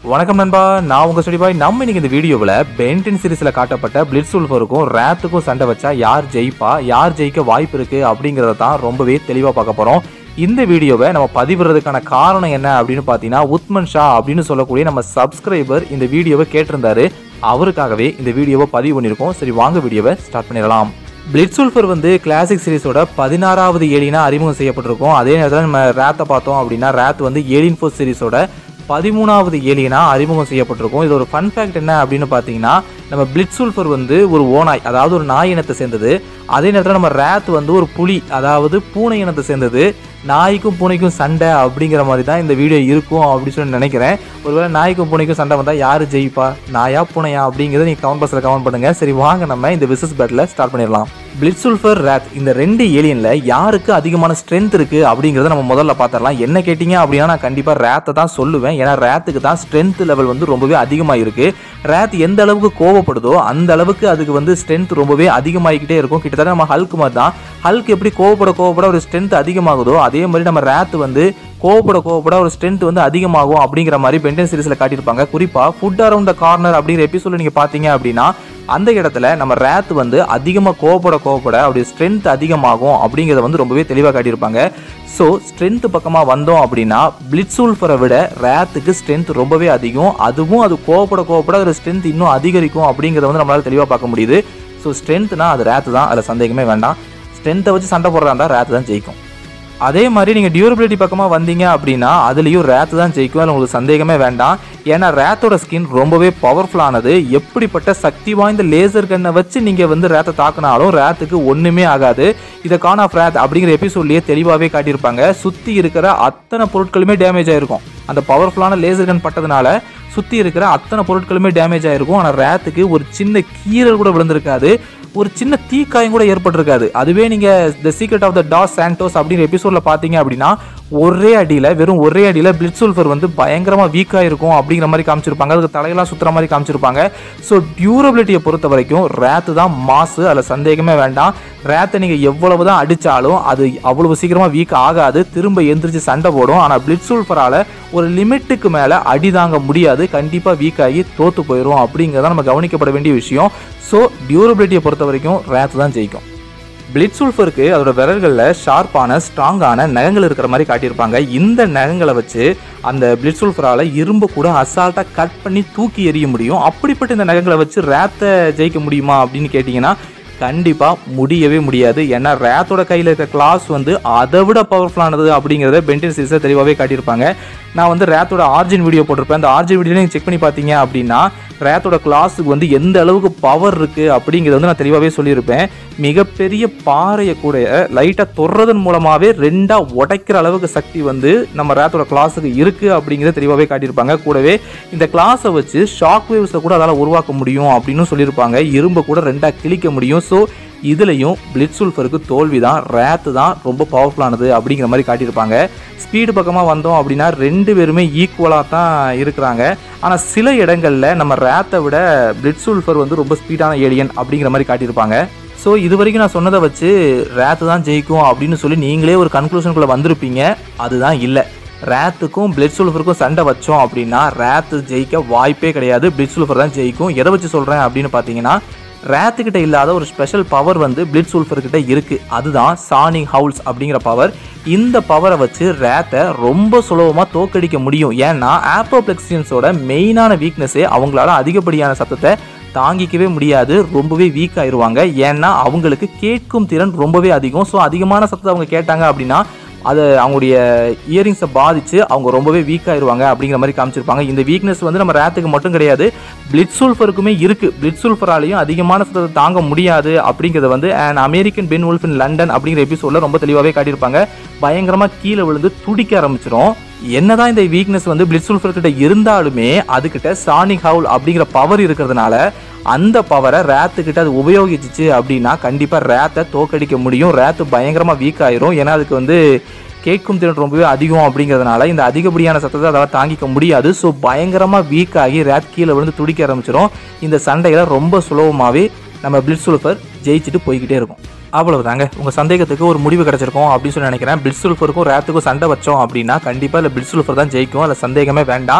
வணக்கம் நண்பா நான் உங்க ஸ்டடி பாய் நம்ம இன்னைக்கு இந்த வீடியோவில் பென்டின் சீரிஸில் காட்டப்பட்ட பிளிட் சுல்ஃபருக்கும் ரேத்துக்கும் சண்டை வச்சா யார் ஜெயிப்பா யார் ஜெயிக்க வாய்ப்பு இருக்கு அப்படிங்கிறத தான் ரொம்பவே தெளிவாக பார்க்க போகிறோம் இந்த வீடியோவை நம்ம பதிவிடுறதுக்கான காரணம் என்ன அப்படின்னு பார்த்தீங்கன்னா உத்மன் ஷா அப்படின்னு சொல்லக்கூடிய நம்ம சப்ஸ்கிரைபர் இந்த வீடியோவை கேட்டிருந்தாரு அவருக்காகவே இந்த வீடியோவை பதிவு பண்ணியிருக்கோம் சரி வாங்க வீடியோவை ஸ்டார்ட் பண்ணிடலாம் பிளிட் சுல்ஃபர் வந்து கிளாசிக் சீரிஸோட பதினாறாவது ஏலினா அறிமுகம் செய்யப்பட்டிருக்கும் அதே நேரத்தில் நம்ம ரேத்தை பார்த்தோம் அப்படின்னா ரேத் வந்து ஏலின் ஃபோர் சீரிஸோட பதிமூணாவது ஏலியனா அறிமுகம் செய்யப்பட்டிருக்கும் இது ஒரு ஃபன் ஃபேக்ட் என்ன அப்படின்னு பார்த்தீங்கன்னா நம்ம பிளிட் சுல்ஃபர் வந்து ஒரு ஓநாய் அதாவது ஒரு நாய் இனத்தை சேர்ந்தது அதே நேரத்தில் நம்ம ரேத் வந்து ஒரு புலி அதாவது பூனை இனத்தை சேர்ந்தது நாய்க்கும் பூனைக்கும் சண்டை அப்படிங்கிற மாதிரி தான் இந்த வீடியோ இருக்கும் அப்படின்னு சொல்லி நினைக்கிறேன் ஒருவேளை நாய்க்கும் பூனைக்கும் சண்டை வந்தால் யார் ஜெயிப்பா நாயா பூனையா அப்படிங்கிறத நீங்கள் கமெண்ட் பாக்ஸில் கமெண்ட் பண்ணுங்கள் சரி வாங்க நம்ம இந்த விசஸ் பேட்டில் ஸ்டார்ட் பண்ணிடலாம் பிளிட் சுல்ஃபர் ரேத் இந்த ரெண்டு ஏலியனில் யாருக்கு அதிகமான ஸ்ட்ரென்த் இருக்குது அப்படிங்கிறத நம்ம முதல்ல பார்த்துடலாம் என்ன கேட்டிங்க அப்படின்னா நான் கண்டிப்பாக ரேத்தை தான் சொல்லுவேன் ஏன்னா ரேத்துக்கு தான் ஸ்ட்ரென்த் லெவல் வந்து ரொம்பவே அதிகமாக இருக்குது ரேத் எந்த அளவுக்கு கோவப்படுதோ அந்த அளவுக்கு அதுக்கு வந்து ஸ்ட்ரென்த் ரொம்பவே அதிகமாகிக்கிட்டே இருக்கும் கிட்டத்தட்ட நம்ம ஹல்க் மாதிரி தான் ஹல்க் எப்படி கோவப்பட கோவப்பட ஒரு ஸ்ட்ரென்த் அதிகமாகுதோ அதே மாதிரி நம்ம ரேத் வந்து கோவப்பட கோவப்பட ஒரு ஸ்ட்ரென்த் வந்து அதிகமாகும் அப்படிங்கிற மாதிரி பென்டன் சீரிஸில் காட்டியிருப்பாங்க குறிப்பாக ஃபுட் அரவுண்ட் த கார்னர் அப்படிங்கிற எபிசோட நீங்கள் பார்த்தீங்க அப்படின்னா அந்த இடத்துல நம்ம ரேத் வந்து அதிகமாக கோவப்பட கோவப்பட அப்படி ஸ்ட்ரென்த் அதிகமாகும் அப்படிங்கிறத வந்து ரொம்பவே தெளிவாக காட்டியிருப்பாங்க ஸோ ஸ்ட்ரென்த் பக்கமாக வந்தோம் அப்படின்னா பிளிட்சூல்ஃபரை விட ரேத்துக்கு ஸ்ட்ரென்த் ரொம்பவே அதிகம் அதுவும் அது கோவப்பட கோவப்பட ஒரு ஸ்ட்ரென்த் இன்னும் அதிகரிக்கும் அப்படிங்கிறத வந்து நம்மளால் தெளிவாக பார்க்க முடியுது ஸோ ஸ்ட்ரென்த்னா அது ரேத்து தான் அதில் சந்தேகமே வேண்டாம் ஸ்ட்ரென்த்தை வச்சு சண்டை போடுறதா இருந்தால் ரேத்து தான் ஜெயிக்கும் அதே மாதிரி நீங்கள் டியூரபிலிட்டி பக்கமாக வந்தீங்க அப்படின்னா அதுலேயும் ரேத்து தான் ஜெயிக்கும் அதில் உங்களுக்கு சந்தேகமே வேண்டாம் ஏன்னா ரேத்தோட ஸ்கின் ரொம்பவே பவர்ஃபுல்லானது எப்படிப்பட்ட சக்தி வாய்ந்த லேசர் கன்னை வச்சு நீங்கள் வந்து ரேத்தை தாக்குனாலும் ரேத்துக்கு ஒன்றுமே ஆகாது இதை கான் ஆஃப் ரேத் அப்படிங்கிற எபிசோட்லேயே தெளிவாகவே காட்டியிருப்பாங்க சுற்றி இருக்கிற அத்தனை பொருட்களுமே டேமேஜ் ஆயிருக்கும் அந்த பவர்ஃபுல்லான லேசர் கன் பட்டதுனால சுற்றி இருக்கிற அத்தனை பொருட்களுமே டேமேஜ் ஆயிருக்கும் ஆனால் ரேத்துக்கு ஒரு சின்ன கீரல் கூட விழுந்திருக்காது ஒரு சின்ன தீக்காயம் கூட ஏற்பட்டிருக்காது அதுவே நீங்கள் the secret of the Dos Santos அப்படிங்கிற எபிசோடில் பார்த்தீங்க அப்படின்னா ஒரே அடியில் வெறும் ஒரே அடியில் பிளிட் சுல்ஃபர் வந்து பயங்கரமாக வீக்காக இருக்கும் அப்படிங்கிற மாதிரி காமிச்சிருப்பாங்க அதுக்கு தலையெல்லாம் சுற்றுற மாதிரி காமிச்சிருப்பாங்க ஸோ டியூரபிலிட்டியை பொறுத்த வரைக்கும் ரேத்து தான் மாசு அதில் சந்தேகமே வேண்டாம் ரேத்தை நீங்கள் எவ்வளவு தான் அடித்தாலும் அது அவ்வளவு சீக்கிரமாக வீக் ஆகாது திரும்ப எந்திரிச்சு சண்டை போடும் ஆனால் பிளிட் சுல்ஃபரால் ஒரு லிமிட்டுக்கு மேலே அடி தாங்க முடியாது கண்டிப்பாக வீக் ஆகி தோற்று போயிடும் அப்படிங்கிறத நம்ம கவனிக்கப்பட வேண்டிய விஷயம் ஸோ டியூரபிலிட்டியை பொறுத்த வரைக்கும் ரேத்து தான் ஜெயிக்கும் பிளிட் சுல்ஃபருக்கு அதோட விரல்களில் ஷார்ப்பான ஸ்ட்ராங்கான நகங்கள் இருக்கிற மாதிரி காட்டியிருப்பாங்க இந்த நகங்களை வச்சு அந்த பிளிட் சுல்ஃபரால் இரும்பு கூட அசால்ட்டாக கட் பண்ணி தூக்கி எறிய முடியும் அப்படிப்பட்ட இந்த நகங்களை வச்சு ரேத்தை ஜெயிக்க முடியுமா அப்படின்னு கேட்டிங்கன்னா கண்டிப்பாக முடியவே முடியாது ஏன்னா ரேத்தோட கையில் இருக்க கிளாஸ் வந்து அதை விட பவர்ஃபுல்லானது அப்படிங்கிறத பென்டின் சீஸை தெளிவாகவே காட்டியிருப்பாங்க நான் வந்து ரேத்தோட ஆர்ஜின் வீடியோ போட்டிருப்பேன் அந்த ஆர்ஜின் வீடியோ நீங்கள் செக் பண்ணி பார்த்தீங்க அப்படின்னா ரேத்தோட கிளாஸுக்கு வந்து எந்த அளவுக்கு பவர் இருக்குது அப்படிங்கிறத வந்து நான் தெளிவாகவே சொல்லியிருப்பேன் மிகப்பெரிய பாறையை கூட லைட்டாக தொடுறதன் மூலமாகவே ரெண்டாக உடைக்கிற அளவுக்கு சக்தி வந்து நம்ம ரேத்தோட கிளாஸுக்கு இருக்குது அப்படிங்கிறத தெளிவாகவே காட்டியிருப்பாங்க கூடவே இந்த கிளாஸை வச்சு ஷாக் வேவ்ஸை கூட அதால் உருவாக்க முடியும் அப்படின்னு சொல்லியிருப்பாங்க இரும்பை கூட ரெண்டாக கிழிக்க முடியும் ஸோ இதுலேயும் பிளிட் சுல்ஃபருக்கு தோல்வி தான் ரேத்து தான் ரொம்ப பவர்ஃபுல்லானது அப்படிங்கிற மாதிரி காட்டியிருப்பாங்க ஸ்பீடு பக்கமாக வந்தோம் அப்படின்னா ரெண்டு பேருமே ஈக்குவலாக தான் இருக்கிறாங்க ஆனால் சில இடங்களில் நம்ம ரேத்தை விட பிளிட் சுல்ஃபர் வந்து ரொம்ப ஸ்பீடான ஏலியன் அப்படிங்கிற மாதிரி காட்டியிருப்பாங்க ஸோ இது வரைக்கும் நான் சொன்னதை வச்சு ரேத்து தான் ஜெயிக்கும் அப்படின்னு சொல்லி நீங்களே ஒரு கன்க்ளூஷனுக்குள்ளே வந்திருப்பீங்க அதுதான் இல்லை ரேத்துக்கும் பிளட் சுல்ஃபருக்கும் சண்டை வச்சோம் அப்படின்னா ரேத்து ஜெயிக்க வாய்ப்பே கிடையாது பிளட் சுல்ஃபர் தான் ஜெயிக்கும் எதை வச்சு சொல்கிறேன் அப்படின்னு பார்த்தீங்கன்னா ரேத்துக்கிட்ட இல்லாத ஒரு ஸ்பெஷல் பவர் வந்து பிளிட் சூல்ஃபர்கிட்ட இருக்குது அதுதான் சானிங் ஹவுல்ஸ் அப்படிங்கிற பவர் இந்த பவரை வச்சு ரேத்தை ரொம்ப சுலபமாக தோக்கடிக்க முடியும் ஏன்னா ஆப்போப்ளெக்சியன்ஸோட மெயினான வீக்னஸே அவங்களால அதிகப்படியான சத்தத்தை தாங்கிக்கவே முடியாது ரொம்பவே வீக் ஆயிடுவாங்க ஏன்னா அவங்களுக்கு கேட்கும் திறன் ரொம்பவே அதிகம் ஸோ அதிகமான சத்தத்தை அவங்க கேட்டாங்க அப்படின்னா அது அவங்களுடைய இயரிங்ஸை பாதித்து அவங்க ரொம்பவே வீக் ஆயிடுவாங்க அப்படிங்கிற மாதிரி காமிச்சிருப்பாங்க இந்த வீக்னஸ் வந்து நம்ம ரேத்துக்கு மட்டும் கிடையாது பிளிட் சூல்ஃபருக்குமே இருக்குது பிளிட் சூல்ஃபராலையும் அதிகமான சத்தத்தை தாங்க முடியாது அப்படிங்கிறத வந்து and American werewolf in London அப்படிங்கிற எபிசோடில் ரொம்ப தெளிவாகவே காட்டியிருப்பாங்க பயங்கரமாக கீழே விழுந்து துடிக்க ஆரம்பிச்சிடும் என்னதான் இந்த வீக்னஸ் வந்து பிளிட் சூல்ஃபர் கிட்ட இருந்தாலுமே அதுக்கிட்ட சானிக் ஹவுல் அப்படிங்கிற பவர் இருக்கிறதுனால அந்த பவரை ரேத்து கிட்ட அது உபயோகிச்சிச்சு அப்படின்னா கண்டிப்பாக ரேத்தை தோக்கடிக்க முடியும் ரேத்து பயங்கரமாக வீக் ஆயிரும் ஏன்னா அதுக்கு வந்து கேட்கும் திறன் ரொம்பவே அதிகம் அப்படிங்கிறதுனால இந்த அதிகப்படியான சத்தத்தை அதால் தாங்கிக்க முடியாது ஸோ பயங்கரமாக வீக் ஆகி ரேத் கீழே விழுந்து துடிக்க ஆரம்பிச்சிடும் இந்த சண்டையில ரொம்ப சுலபமாகவே நம்ம பிளிட் சுல்ஃபர் ஜெயிச்சுட்டு போய்கிட்டே இருக்கும் அவ்வளவுதாங்க உங்கள் சந்தேகத்துக்கு ஒரு முடிவு கிடச்சிருக்கும் அப்படின்னு சொல்லி நினைக்கிறேன் பிளிட் சுல்ஃபருக்கும் ரேத்துக்கும் சண்டை வச்சோம் அப்படின்னா கண்டிப்பாக இல்லை பிளிட் சுல்ஃபர் தான் ஜெயிக்கும் அதில் சந்தேகமே வேண்டாம்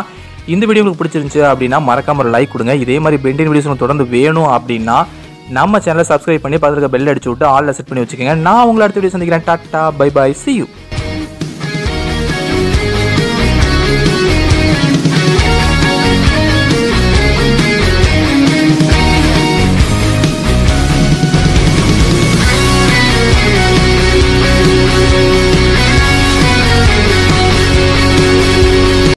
இந்த வீடியோ உங்களுக்கு பிடிச்சிருந்துச்சு அப்படின்னா மறக்காம ஒரு லைக் கொடுங்க இதே மாதிரி பெண்டின் வீடியோஸ் உங்களுக்கு தொடர்ந்து வேணும் அப்படின்னா நம்ம சேனலை சப்ஸ்கிரைப் பண்ணி பார்த்துருக்க பெல் அடிச்சு விட்டு ஆல்ல செட் பண்ணி வச்சுக்கோங்க நான் உங்களை அடுத்த வீடியோ சந்திக்கிறேன் டாட்டா பை பை see you